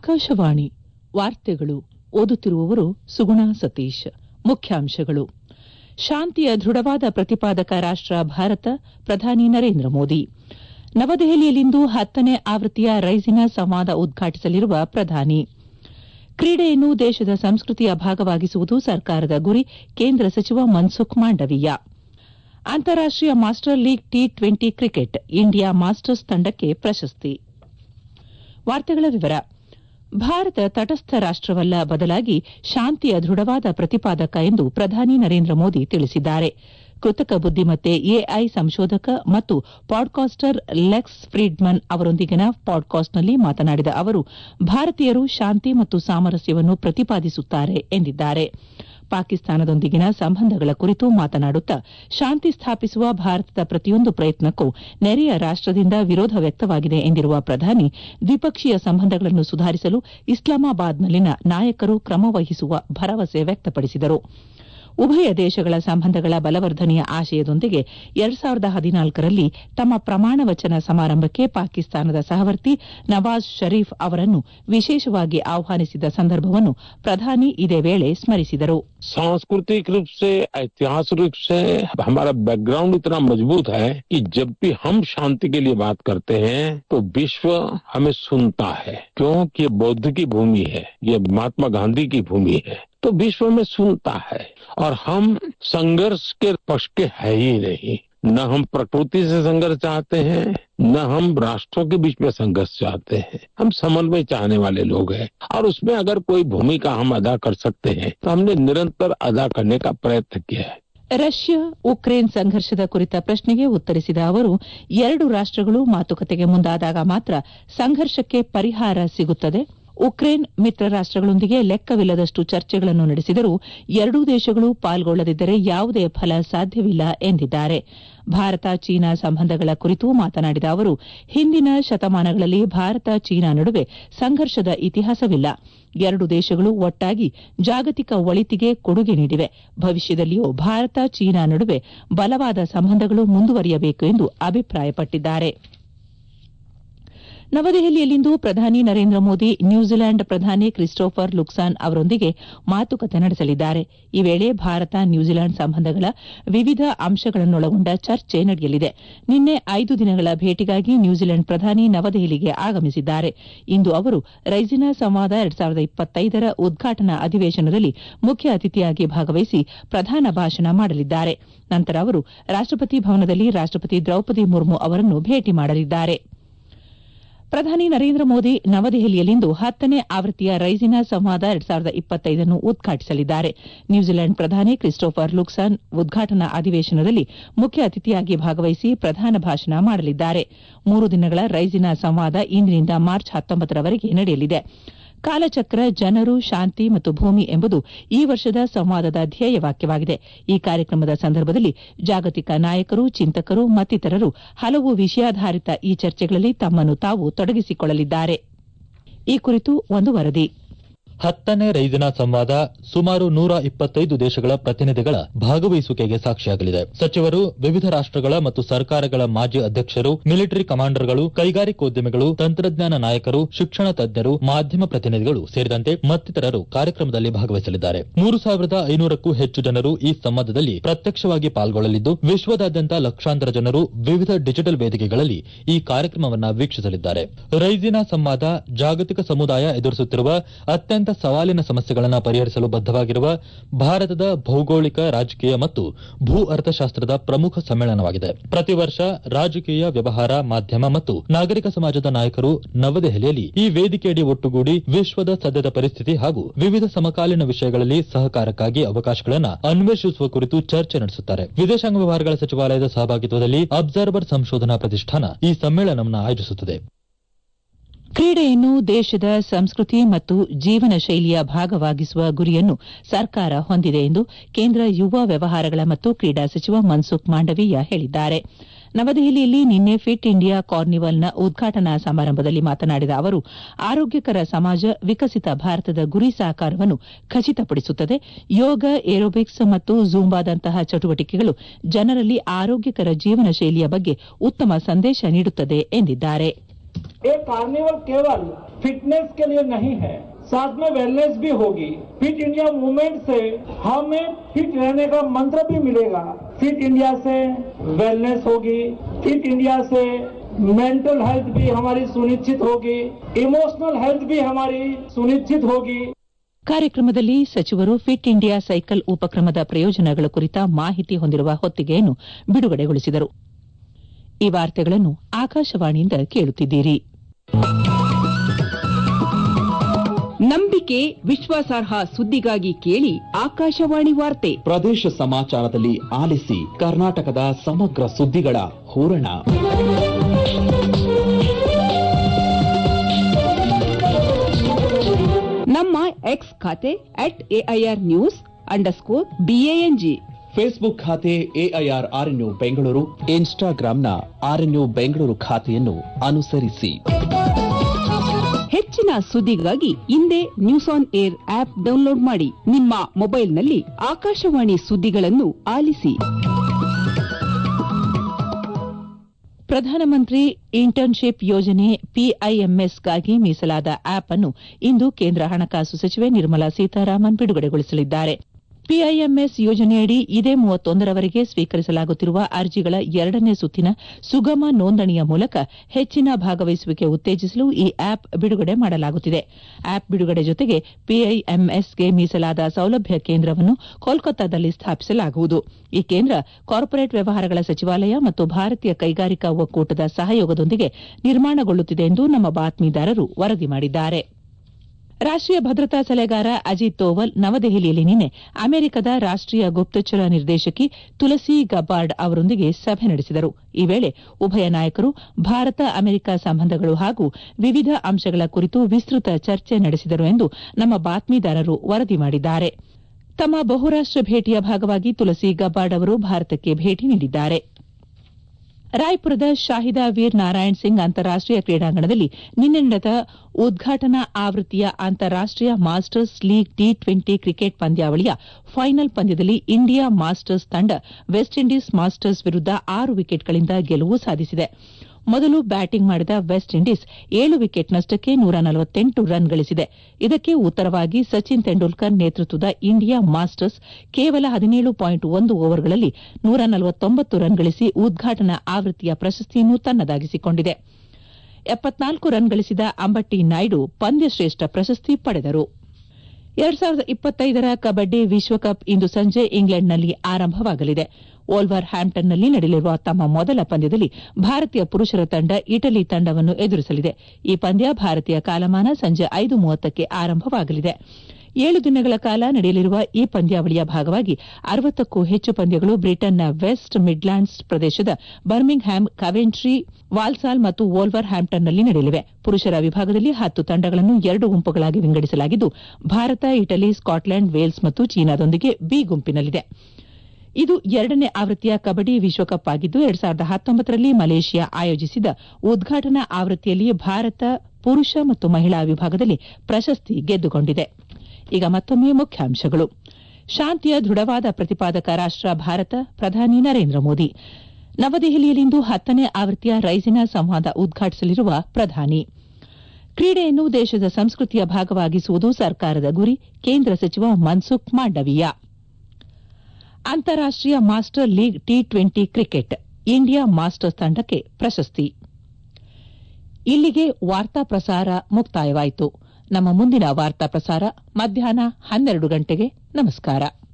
ಆಕಾಶವಾಣಿ ವಾರ್ತೆಗಳು ಓದುತ್ತಿರುವವರು ಸುಗುಣಾ ಸತೀಶ್ ಮುಖ್ಯಾಂಶಗಳು ಶಾಂತಿಯ ದೃಢವಾದ ಪ್ರತಿಪಾದಕ ರಾಷ್ಟ ಭಾರತ ಪ್ರಧಾನಿ ನರೇಂದ್ರ ಮೋದಿ ನವದೆಹಲಿಯಲ್ಲಿಂದು ಹತ್ತನೇ ಆವೃತ್ತಿಯ ರೈಸಿನಾ ಸಂವಾದ ಉದ್ಘಾಟಿಸಲಿರುವ ಪ್ರಧಾನಿ ಕ್ರೀಡೆಯನ್ನು ದೇಶದ ಸಂಸ್ಕೃತಿಯ ಭಾಗವಾಗಿಸುವುದು ಸರ್ಕಾರದ ಗುರಿ ಕೇಂದ್ರ ಸಚಿವ ಮನ್ಸುಖ್ ಮಾಂಡವೀಯ ಅಂತಾರಾಷ್ಟೀಯ master league T twenty cricket India masters ತಂಡಕ್ಕೆ ಪ್ರಶಸ್ತಿ ಭಾರತ ತಟಸ್ಥ ರಾಷ್ಟವಲ್ಲ ಬದಲಾಗಿ ಶಾಂತಿಯ ದೃಢವಾದ ಪ್ರತಿಪಾದಕ ಎಂದು ಪ್ರಧಾನಿ ನರೇಂದ್ರ ಮೋದಿ ತಿಳಿಸಿದ್ದಾರೆ ಕೃತಕ ಬುದ್ದಿಮತ್ತೆ ಎಐ ಸಂಶೋಧಕ ಮತ್ತು ಪಾಡ್ಕಾಸ್ಟರ್ ಲೆಕ್ಸ್ ಫ್ರೀಡ್ಮನ್ ಅವರೊಂದಿಗಿನ ಪಾಡ್ಕಾಸ್ಟ್ನಲ್ಲಿ ಮಾತನಾಡಿದ ಅವರು ಭಾರತೀಯರು ಶಾಂತಿ ಮತ್ತು ಸಾಮರಸ್ಯವನ್ನು ಪ್ರತಿಪಾದಿಸುತ್ತಾರೆ ಎಂದಿದ್ದಾರೆ ಪಾಕಿಸ್ತಾನದೊಂದಿಗಿನ ಸಂಬಂಧಗಳ ಕುರಿತು ಮಾತನಾಡುತ್ತಾ ಶಾಂತಿ ಸ್ಥಾಪಿಸುವ ಭಾರತದ ಪ್ರತಿಯೊಂದು ಪ್ರಯತ್ನಕ್ಕೂ ನೆರೆಯ ರಾಷ್ಟದಿಂದ ವಿರೋಧ ವ್ಯಕ್ತವಾಗಿದೆ ಎಂದಿರುವ ಪ್ರಧಾನಿ ದ್ವಿಪಕ್ಷೀಯ ಸಂಬಂಧಗಳನ್ನು ಸುಧಾರಿಸಲು ಇಸ್ಲಾಮಾಬಾದ್ನಲ್ಲಿನ ನಾಯಕರು ಕ್ರಮ ವಹಿಸುವ ಭರವಸೆ ವ್ಯಕ್ತಪಡಿಸಿದರು ಉಭಯ ದೇಶಗಳ ಸಂಬಂಧಗಳ ಬಲವರ್ಧನೆಯ ಆಶಯದೊಂದಿಗೆ ಎರಡು ಸಾವಿರದ ಹದಿನಾಲ್ಕರಲ್ಲಿ ತಮ್ಮ ಪ್ರಮಾಣ ವಚನ ಸಮಾರಂಭಕ್ಕೆ ಪಾಕಿಸ್ತಾನದ ಸಹವರ್ತಿ ನವಾಜ್ ಷರೀಫ್ ಅವರನ್ನು ವಿಶೇಷವಾಗಿ ಆಹ್ವಾನಿಸಿದ ಸಂದರ್ಭವನ್ನು ಪ್ರಧಾನಿ ಇದೇ ವೇಳೆ ಸ್ಮರಿಸಿದರು सांस्कृतिक रूप से ऐतिहासिक रूप से हमारा बैकग्राउंड इतना मजबूत है कि जब भी हम शांति के लिए बात करते हैं तो विश्व हमें सुनता है क्योंकि ये बौद्ध की भूमि है ये महात्मा गांधी की भूमि है तो विश्व में सुनता है और हम संघर्ष के पक्ष के है ही नहीं न हम प्रकृति से संघर्ष चाहते हैं न हम राष्ट्रों के बीच में संघर्ष चाहते हैं हम समन्वय चाहने वाले लोग हैं और उसमें अगर कोई भूमिका हम अदा कर सकते हैं तो हमने निरंतर अदा करने का प्रयत्न किया है ರಷ್ಯಾ ಉಕ್ರೇನ್ ಸಂಘರ್ಷದ ಕುರಿತ ಪ್ರಶ್ನೆಗೆ ಉತ್ತರಿಸಿದ ಅವರು ಎರಡು ರಾಷ್ಟಗಳು ಮಾತುಕತೆಗೆ ಮುಂದಾದಾಗ ಮಾತ್ರ ಸಂಘರ್ಷಕ್ಕೆ ಪರಿಹಾರ ಸಿಗುತ್ತದೆ ಉಕ್ರೇನ್ ಮಿತ್ರ ರಾಷ್ಟಗಳೊಂದಿಗೆ ಲೆಕ್ಕವಿಲ್ಲದಷ್ಟು ಚರ್ಚೆಗಳನ್ನು ನಡೆಸಿದರೂ ಎರಡೂ ದೇಶಗಳು ಪಾಲ್ಗೊಳ್ಳದಿದ್ದರೆ ಯಾವುದೇ ಫಲ ಸಾಧ್ಯವಿಲ್ಲ ಎಂದಿದ್ದಾರೆ ಭಾರತ ಚೀನಾ ಸಂಬಂಧಗಳ ಕುರಿತು ಮಾತನಾಡಿದ ಅವರು ಹಿಂದಿನ ಶತಮಾನಗಳಲ್ಲಿ ಭಾರತ ಚೀನಾ ನಡುವೆ ಸಂಘರ್ಷದ ಇತಿಹಾಸವಿಲ್ಲ ಎರಡು ದೇಶಗಳು ಒಟ್ಟಾಗಿ ಜಾಗತಿಕ ಒಳಿತಿಗೆ ಕೊಡುಗೆ ನೀಡಿವೆ ಭವಿಷ್ಯದಲ್ಲಿಯೂ ಭಾರತ ಚೀನಾ ನಡುವೆ ಬಲವಾದ ಸಂಬಂಧಗಳು ಮುಂದುವರಿಯಬೇಕು ಎಂದು ಅಭಿಪ್ರಾಯಪಟ್ಟಿದ್ದಾರೆ ನವದೆಹಲಿಯಲ್ಲಿಂದು ಪ್ರಧಾನಿ ನರೇಂದ್ರ ಮೋದಿ ನ್ಯೂಜಿಲೆಂಡ್ ಪ್ರಧಾನಿ ಕ್ರಿಸ್ಟೋಫರ್ ಲುಕ್ಸಾನ್ ಅವರೊಂದಿಗೆ ಮಾತುಕತೆ ನಡೆಸಲಿದ್ದಾರೆ ಈ ವೇಳೆ ಭಾರತ ನ್ಯೂಜಿಲೆಂಡ್ ಸಂಬಂಧಗಳ ವಿವಿಧ ಅಂಶಗಳನ್ನೊಳಗೊಂಡ ಚರ್ಚೆ ನಡೆಯಲಿದೆ ನಿನ್ನೆ ಐದು ದಿನಗಳ ಭೇಟಿಗಾಗಿ ನ್ಯೂಜಿಲೆಂಡ್ ಪ್ರಧಾನಿ ನವದೆಹಲಿಗೆ ಆಗಮಿಸಿದ್ದಾರೆ ಇಂದು ಅವರು ರೈಸಿನಾ ಸಂವಾದ ಎರಡು ಸಾವಿರದ ಇಪ್ಪತ್ತೈದರ ಉದ್ಘಾಟನಾ ಅಧಿವೇಶನದಲ್ಲಿ ಮುಖ್ಯ ಅತಿಥಿಯಾಗಿ ಭಾಗವಹಿಸಿ ಪ್ರಧಾನ ಭಾಷಣ ಮಾಡಲಿದ್ದಾರೆ ನಂತರ ಅವರು ರಾಷ್ಟಪತಿ ಭವನದಲ್ಲಿ ರಾಷ್ಟಪತಿ ದ್ರೌಪದಿ ಮುರ್ಮು ಅವರನ್ನು ಭೇಟಿ ಮಾಡಲಿದ್ದಾರೆ ಪ್ರಧಾನಿ ನರೇಂದ್ರ ಮೋದಿ ನವದೆಹಲಿಯಲ್ಲಿಂದು ಹತ್ತನೇ ಆವೃತ್ತಿಯ ರೈಸಿನಾ ಸಂವಾದ ಎರಡು ಸಾವಿರದ ಇಪ್ಪತ್ತೈದನ್ನು ಉದ್ಘಾಟಿಸಲಿದ್ದಾರೆ ನ್ಯೂಜಿಲೆಂಡ್ ಪ್ರಧಾನಿ ಕ್ರಿಸ್ಟೋಫರ್ ಲುಕ್ಸಾನ್ ಉದ್ಘಾಟನಾ ಅಧಿವೇಶನದಲ್ಲಿ ಮುಖ್ಯ ಅತಿಥಿಯಾಗಿ ಭಾಗವಹಿಸಿ ಪ್ರಧಾನ ಭಾಷಣ ಮಾಡಲಿದ್ದಾರೆ ಮೂರು ದಿನಗಳ ರೈಸಿನಾ ಸಂವಾದ ಇಂದಿನಿಂದ ಮಾರ್ಚ್ ಹತ್ತೊಂಬತ್ತರವರೆಗೆ ನಡೆಯಲಿದೆ ಕಾಲಚಕ್ರ ಜನರು ಶಾಂತಿ ಮತ್ತು ಭೂಮಿ ಎಂಬುದು ಈ ವರ್ಷದ ಸಂವಾದದ ಧ್ಯೇಯವಾಕ್ಯವಾಗಿದೆ ಈ ಕಾರ್ಯಕ್ರಮದ ಸಂದರ್ಭದಲ್ಲಿ ಜಾಗತಿಕ ನಾಯಕರು ಚಿಂತಕರು ಮತ್ತಿತರರು ಹಲವು ವಿಷಯಾಧಾರಿತ ಈ ಚರ್ಚೆಗಳಲ್ಲಿ ತಮ್ಮನ್ನು ತಾವು ತೊಡಗಿಸಿಕೊಳ್ಳಲಿದ್ದಾರೆ ಈ ಕುರಿತು ಒಂದು ವರದಿ ಹತ್ತನೇ ರೈಸಿನಾ ಸಂವಾದ ಸುಮಾರು ನೂರ ಇಪ್ಪತ್ತೈದು ದೇಶಗಳ ಪ್ರತಿನಿಧಿಗಳ ಭಾಗವಹಿಸುವಿಕೆಗೆ ಸಾಕ್ಷಿಯಾಗಲಿದೆ ಸಚಿವರು ವಿವಿಧ ರಾಷ್ಟಗಳ ಮತ್ತು ಸರ್ಕಾರಗಳ ಮಾಜಿ ಅಧ್ಯಕ್ಷರು ಮಿಲಿಟರಿ ಕಮಾಂಡರ್ಗಳು ಕೈಗಾರಿಕೋದ್ಯಮಿಗಳು ತಂತ್ರಜ್ಞಾನ ನಾಯಕರು ಶಿಕ್ಷಣ ತಜ್ಞರು ಮಾಧ್ಯಮ ಪ್ರತಿನಿಧಿಗಳು ಸೇರಿದಂತೆ ಮತ್ತಿತರರು ಕಾರ್ಯಕ್ರಮದಲ್ಲಿ ಭಾಗವಹಿಸಲಿದ್ದಾರೆ ಮೂರು ಸಾವಿರದ ಐನೂರಕ್ಕೂ ಹೆಚ್ಚು ಜನರು ಈ ಸಂವಾದದಲ್ಲಿ ಪ್ರತ್ಯಕ್ಷವಾಗಿ ಪಾಲ್ಗೊಳ್ಳಲಿದ್ದು ವಿಶ್ವದಾದ್ಯಂತ ಲಕ್ಷಾಂತರ ಜನರು ವಿವಿಧ ಡಿಜಿಟಲ್ ವೇದಿಕೆಗಳಲ್ಲಿ ಈ ಕಾರ್ಯಕ್ರಮವನ್ನು ವೀಕ್ಷಿಸಲಿದ್ದಾರೆ ರೈಸಿನಾ ಸಂವಾದ ಜಾಗತಿಕ ಸಮುದಾಯ ಎದುರಿಸುತ್ತಿರುವ ಅತ್ಯಂತ ಸವಾಲಿನ ಸಮಸ್ಯೆಗಳನ್ನು ಪರಿಹರಿಸಲು ಬದ್ದವಾಗಿರುವ ಭಾರತದ ಭೌಗೋಳಿಕ ರಾಜಕೀಯ ಮತ್ತು ಭೂ ಅರ್ಥಶಾಸ್ತ್ರದ ಪ್ರಮುಖ ಸಮ್ಮೇಳನವಾಗಿದೆ ಪ್ರತಿ ವರ್ಷ ರಾಜಕೀಯ ವ್ಯವಹಾರ ಮಾಧ್ಯಮ ಮತ್ತು ನಾಗರಿಕ ಸಮಾಜದ ನಾಯಕರು ನವದೆಹಲಿಯಲ್ಲಿ ಈ ವೇದಿಕೆಯಡಿ ಒಟ್ಟುಗೂಡಿ ವಿಶ್ವದ ಸದ್ಯದ ಪರಿಸ್ಥಿತಿ ಹಾಗೂ ವಿವಿಧ ಸಮಕಾಲೀನ ವಿಷಯಗಳಲ್ಲಿ ಸಹಕಾರಕ್ಕಾಗಿ ಅವಕಾಶಗಳನ್ನು ಅನ್ವೇಷಿಸುವ ಕುರಿತು ಚರ್ಚೆ ನಡೆಸುತ್ತಾರೆ ವಿದೇಶಾಂಗ ವ್ಯವಹಾರಗಳ ಸಚಿವಾಲಯದ ಸಹಭಾಗಿತ್ವದಲ್ಲಿ ಅಬ್ಸರ್ವರ್ ಸಂಶೋಧನಾ ಪ್ರತಿಷ್ಠಾನ ಈ ಸಮ್ಮೇಳನವನ್ನು ಆಯೋಜಿಸುತ್ತದೆ ಕ್ರೀಡೆಯನ್ನು ದೇಶದ ಸಂಸ್ಕೃತಿ ಮತ್ತು ಜೀವನ ಶೈಲಿಯ ಭಾಗವಾಗಿಸುವ ಗುರಿಯನ್ನು ಸರ್ಕಾರ ಹೊಂದಿದೆ ಎಂದು ಕೇಂದ್ರ ಯುವ ವ್ಯವಹಾರಗಳ ಮತ್ತು ಕ್ರೀಡಾ ಸಚಿವ ಮನ್ಸುಖ್ ಮಾಂಡವೀಯ ಹೇಳಿದ್ದಾರೆ ನವದೆಹಲಿಯಲ್ಲಿ ನಿನ್ನೆ ಫಿಟ್ ಇಂಡಿಯಾ ಕಾರ್ನಿವಲ್ನ ಉದ್ಘಾಟನಾ ಸಮಾರಂಭದಲ್ಲಿ ಮಾತನಾಡಿದ ಅವರು ಆರೋಗ್ಯಕರ ಸಮಾಜ ವಿಕಸಿತ ಭಾರತದ ಗುರಿ ಸಾಕಾರವನ್ನು ಖಚಿತಪಡಿಸುತ್ತದೆ ಯೋಗ ಏರೋಬಿಕ್ಸ್ ಮತ್ತು ಜೂಂಬಾದಂತಹ ಚಟುವಟಿಕೆಗಳು ಜನರಲ್ಲಿ ಆರೋಗ್ಯಕರ ಜೀವನ ಶೈಲಿಯ ಬಗ್ಗೆ ಉತ್ತಮ ಸಂದೇಶ ನೀಡುತ್ತದೆ ಎಂದಿದ್ದಾರೆ ये कार्निवल केवल फिटनेस के लिए नहीं है साथ में वेलनेस भी होगी फिट इंडिया मूवमेंट से हमें फिट रहने का मंत्र भी मिलेगा फिट इंडिया से वेलनेस होगी फिट इंडिया से मेंटल हेल्थ भी हमारी सुनिश्चित होगी इमोशनल हेल्थ भी हमारी सुनिश्चित होगी ಕಾರ್ಯಕ್ರಮದಲ್ಲಿ ಸಚಿವರು ಫಿಟ್ ಇಂಡಿಯಾ ಸೈಕಲ್ ಉಪಕ್ರಮದ ಪ್ರಯೋಜನಗಳ ಕುರಿತ ಮಾಹಿತಿ ಹೊಂದಿರುವ ಹೊತ್ತಿಗೆಯನ್ನು ಬಿಡುಗಡೆಗೊಳಿಸಿದರು ಈ ವಾರ್ತೆಗಳನ್ನು ಆಕಾಶವಾಣಿಯಿಂದ ಕೇಳುತ್ತಿದ್ದೀರಿ ನಂಬಿಕೆ ವಿಶ್ವಾಸಾರ್ಹ ಸುದ್ದಿಗಾಗಿ ಕೇಳಿ ಆಕಾಶವಾಣಿ ವಾರ್ತೆ ಪ್ರದೇಶ ಸಮಾಚಾರದಲ್ಲಿ ಆಲಿಸಿ ಕರ್ನಾಟಕದ ಸಮಗ್ರ ಸುದ್ದಿಗಳ ಹೂರಣ ನಮ್ಮ ಎಕ್ಸ್ ಖಾತೆ at AIR news underscore BANG Facebook ಖಾತೆ ಎಐಆರ್ ಆರ್ಎನ್ಯು ಬೆಂಗಳೂರು ಇನ್ಸ್ಟಾಗ್ರಾಂನ ಆರ್ಎನ್ಯು ಬೆಂಗಳೂರು ಖಾತೆಯನ್ನು ಅನುಸರಿಸಿ ಹೆಚ್ಚಿನ ಸುದ್ದಿಗಾಗಿ ಹಿಂದೆ news on air app download ಮಾಡಿ ನಿಮ್ಮ ಮೊಬೈಲ್ನಲ್ಲಿ ಆಕಾಶವಾಣಿ ಸುದ್ದಿಗಳನ್ನು ಆಲಿಸಿ ಪ್ರಧಾನಮಂತ್ರಿ ಇಂಟರ್ನ್ಶಿಪ್ ಯೋಜನೆ ಪಿಐಎಂಎಸ್ಗಾಗಿ ಮೀಸಲಾದ ಆಪ್ ಅನ್ನು ಇಂದು ಕೇಂದ್ರ ಹಣಕಾಸು ಸಚಿವೆ ನಿರ್ಮಲಾ ಸೀತಾರಾಮನ್ ಬಿಡುಗಡೆಗೊಳಿಸಲಿದ್ದಾರೆ ಪಿಐಎಂಎಸ್ ಯೋಜನೆಯಡಿ ಇದೇ ಮೂವತ್ತೊಂದರವರೆಗೆ ಸ್ವೀಕರಿಸಲಾಗುತ್ತಿರುವ ಅರ್ಜಿಗಳ ಎರಡನೇ ಸುತ್ತಿನ ಸುಗಮ ನೋಂದಣಿಯ ಮೂಲಕ ಹೆಚ್ಚಿನ ಭಾಗವಹಿಸುವಿಕೆ ಉತ್ತೇಜಿಸಲು ಈ ಆಪ್ ಬಿಡುಗಡೆ ಮಾಡಲಾಗುತ್ತಿದೆ ಆಪ್ ಬಿಡುಗಡೆ ಜೊತೆಗೆ ಪಿಐಎಂಎಸ್ಗೆ ಮೀಸಲಾದ ಸೌಲಭ್ಯ ಕೇಂದ್ರವನ್ನು ಕೋಲ್ಕತ್ತಾದಲ್ಲಿ ಸ್ಥಾಪಿಸಲಾಗುವುದು ಈ ಕೇಂದ್ರ ಕಾರ್ಪೊರೇಟ್ ವ್ಯವಹಾರಗಳ ಸಚಿವಾಲಯ ಮತ್ತು ಭಾರತೀಯ ಕೈಗಾರಿಕಾ ಒಕ್ಕೂಟದ ಸಹಯೋಗದೊಂದಿಗೆ ನಿರ್ಮಾಣಗೊಳ್ಳುತ್ತಿದೆ ಎಂದು ನಮ್ಮ ಬಾತ್ಮೀದಾರರು ವರದಿ ಮಾಡಿದ್ದಾರೆ ರಾಷ್ಟೀಯ ಭದ್ರತಾ ಸಲಹೆಗಾರ ಅಜಿತ್ ದೋವಲ್ ನವದೆಹಲಿಯಲ್ಲಿ ನಿನ್ನೆ ಅಮೆರಿಕದ ರಾಷ್ಟೀಯ ಗುಪ್ತಚರ ನಿರ್ದೇಶಕಿ ತುಲಸಿ ಗಬ್ಬಾರ್ಡ್ ಅವರೊಂದಿಗೆ ಸಭೆ ನಡೆಸಿದರು ಈ ವೇಳೆ ಉಭಯ ನಾಯಕರು ಭಾರತ ಅಮೆರಿಕ ಸಂಬಂಧಗಳು ಹಾಗೂ ವಿವಿಧ ಅಂಶಗಳ ಕುರಿತು ವಿಸ್ತೃತ ಚರ್ಚೆ ನಡೆಸಿದರು ಎಂದು ನಮ್ಮ ಬಾತ್ಮೀದಾರರು ವರದಿ ಮಾಡಿದ್ದಾರೆ ತಮ್ಮ ಬಹುರಾಷ್ಟ ಭೇಟಿಯ ಭಾಗವಾಗಿ ತುಲಸಿ ಗಬ್ಬಾರ್ಡ್ ಅವರು ಭಾರತಕ್ಕೆ ಭೇಟಿ ನೀಡಿದ್ದಾರೆ ರಾಯ್ಪುರದ ಶಾಹಿದಾ ವೀರ್ ನಾರಾಯಣ್ ಸಿಂಗ್ ಅಂತಾರಾಷ್ಟೀಯ ಕ್ರೀಡಾಂಗಣದಲ್ಲಿ ನಿನ್ನೆ ನಡೆದ ಉದ್ಘಾಟನಾ ಆವೃತ್ತಿಯ ಅಂತಾರಾಷ್ಟೀಯ masters league T twenty cricket ಪಂದ್ಯಾವಳಿಯ ಫೈನಲ್ ಪಂದ್ಯದಲ್ಲಿ ಇಂಡಿಯಾ ಮಾಸ್ಟರ್ಸ್ ತಂಡ ವೆಸ್ಟ್ ಇಂಡೀಸ್ ಮಾಸ್ಟರ್ಸ್ ವಿರುದ್ದ ಆರು ವಿಕೆಟ್ಗಳಿಂದ ಗೆಲುವು ಸಾಧಿಸಿದೆ ಮೊದಲು ಬ್ಯಾಟಿಂಗ್ ಮಾಡಿದ ವೆಸ್ಟ್ ಇಂಡೀಸ್ ಏಳು ವಿಕೆಟ್ ನಷ್ಟಕ್ಕೆ ನೂರ ನಲವತ್ತೆಂಟು ರನ್ ಗಳಿಸಿದೆ ಇದಕ್ಕೆ ಉತ್ತರವಾಗಿ ಸಚಿನ್ ತೆಂಡೂಲ್ಕರ್ ನೇತೃತ್ವದ ಇಂಡಿಯಾ ಮಾಸ್ಟರ್ಸ್ ಕೇವಲ ಹದಿನೇಳು ಪಾಯಿಂಟ್ ಒಂದು ಓವರ್ಗಳಲ್ಲಿ ನೂರ ನಲವತ್ತೊಂಬತ್ತು ರನ್ ಗಳಿಸಿ ಉದ್ಘಾಟನಾ ಆವೃತ್ತಿಯ ಪ್ರಶಸ್ತಿಯನ್ನು ತನ್ನದಾಗಿಸಿಕೊಂಡಿದೆ ಎಪ್ಪತ್ನಾಲ್ಕು ರನ್ ಗಳಿಸಿದ ಅಂಬಟ್ಟಿ ನಾಯ್ಡು ಪಂದ್ಯಶ್ರೇಷ್ಠ ಪ್ರಶಸ್ತಿ ಪಡೆದರು ಎರಡ್ ಸಾವಿರದ ಇಪ್ಪತ್ತೈದರ ಕಬಡ್ಡಿ ವಿಶ್ವಕಪ್ ಇಂದು ಸಂಜೆ ಇಂಗ್ಲೆಂಡ್ನಲ್ಲಿ ಆರಂಭವಾಗಲಿದೆ ಓಲ್ವರ್ ಹ್ಯಾಂಪ್ಟನ್ನಲ್ಲಿ ನಡೆಯಲಿರುವ ತಮ್ಮ ಮೊದಲ ಪಂದ್ಯದಲ್ಲಿ ಭಾರತೀಯ ಪುರುಷರ ತಂಡ ಇಟಲಿ ತಂಡವನ್ನು ಎದುರಿಸಲಿದೆ ಈ ಪಂದ್ಯ ಭಾರತೀಯ ಕಾಲಮಾನ ಸಂಜೆ ಐದು ಮೂವತ್ತಕ್ಕೆ ಆರಂಭವಾಗಲಿದೆ ಏಳು ದಿನಗಳ ಕಾಲ ನಡೆಯಲಿರುವ ಈ ಪಂದ್ಯಾವಳಿಯ ಭಾಗವಾಗಿ ಅರವತ್ತಕ್ಕೂ ಹೆಚ್ಚು ಪಂದ್ಯಗಳು ಬ್ರಿಟನ್ನ ವೆಸ್ಟ್ ಮಿಡ್ಲ್ಯಾಂಡ್ಸ್ ಪ್ರದೇಶದ ಬರ್ಮಿಂಗ್ ಹ್ಯಾಮ್ ಕವೆಂಟ್ರಿ ವಾಲ್ಸಾಲ್ ಮತ್ತು ವೋಲ್ವರ್ ಹ್ಯಾಂಪ್ಟನ್ನಲ್ಲಿ ನಡೆಯಲಿವೆ ಪುರುಷರ ವಿಭಾಗದಲ್ಲಿ ಹತ್ತು ತಂಡಗಳನ್ನು ಎರಡು ಗುಂಪುಗಳಾಗಿ ವಿಂಗಡಿಸಲಾಗಿದ್ದು ಭಾರತ ಇಟಲಿ ಸ್ಕಾಟ್ಲೆಂಡ್ ವೇಲ್ಸ್ ಮತ್ತು ಚೀನಾದೊಂದಿಗೆ ಬಿ ಗುಂಪಿನಲ್ಲಿದೆ ಇದು ಎರಡನೇ ಆವೃತ್ತಿಯ ಕಬಡ್ಡಿ ವಿಶ್ವಕಪ್ ಆಗಿದ್ದು ಎರಡ್ ಸಾವಿರದ ಹತ್ತೊಂಬತ್ತರಲ್ಲಿ ಮಲೇಷಿಯಾ ಆಯೋಜಿಸಿದ ಉದ್ಘಾಟನಾ ಆವೃತ್ತಿಯಲ್ಲಿ ಭಾರತ ಪುರುಷ ಮತ್ತು ಮಹಿಳಾ ವಿಭಾಗದಲ್ಲಿ ಪ್ರಶಸ್ತಿ ಗೆದ್ದುಕೊಂಡಿದೆ ಈಗ ಮತ್ತೊಮ್ಮೆ ಮುಖ್ಯಾಂಶಗಳು ಶಾಂತಿಯ ದೃಢವಾದ ಪ್ರತಿಪಾದಕ ರಾಷ್ಟ ಭಾರತ ಪ್ರಧಾನಿ ನರೇಂದ್ರ ಮೋದಿ ನವದೆಹಲಿಯಲ್ಲಿಂದು ಹತ್ತನೇ ಆವೃತ್ತಿಯ ರೈಸಿನಾ ಸಂವಾದ ಉದ್ಘಾಟಿಸಲಿರುವ ಪ್ರಧಾನಿ ಕ್ರೀಡೆಯನ್ನು ದೇಶದ ಸಂಸ್ಕೃತಿಯ ಭಾಗವಾಗಿಸುವುದು ಸರ್ಕಾರದ ಗುರಿ ಕೇಂದ್ರ ಸಚಿವ ಮನ್ಸುಖ್ ಮಾಂಡವೀಯ ಅಂತಾರಾಷ್ಟೀಯ master league T twenty cricket India masters ತಂಡಕ್ಕೆ ಪ್ರಶಸ್ತಿ ಇಲ್ಲಿಗೆ ವಾರ್ತಾ ಪ್ರಸಾರ ಮುಕ್ತಾಯವಾಯಿತು ನಮ್ಮ ಮುಂದಿನ ವಾರ್ತಾ ಪ್ರಸಾರ ಮಧ್ಯಾಹ್ನ ಹನ್ನೆರಡು ಗಂಟೆಗೆ ನಮಸ್ಕಾರ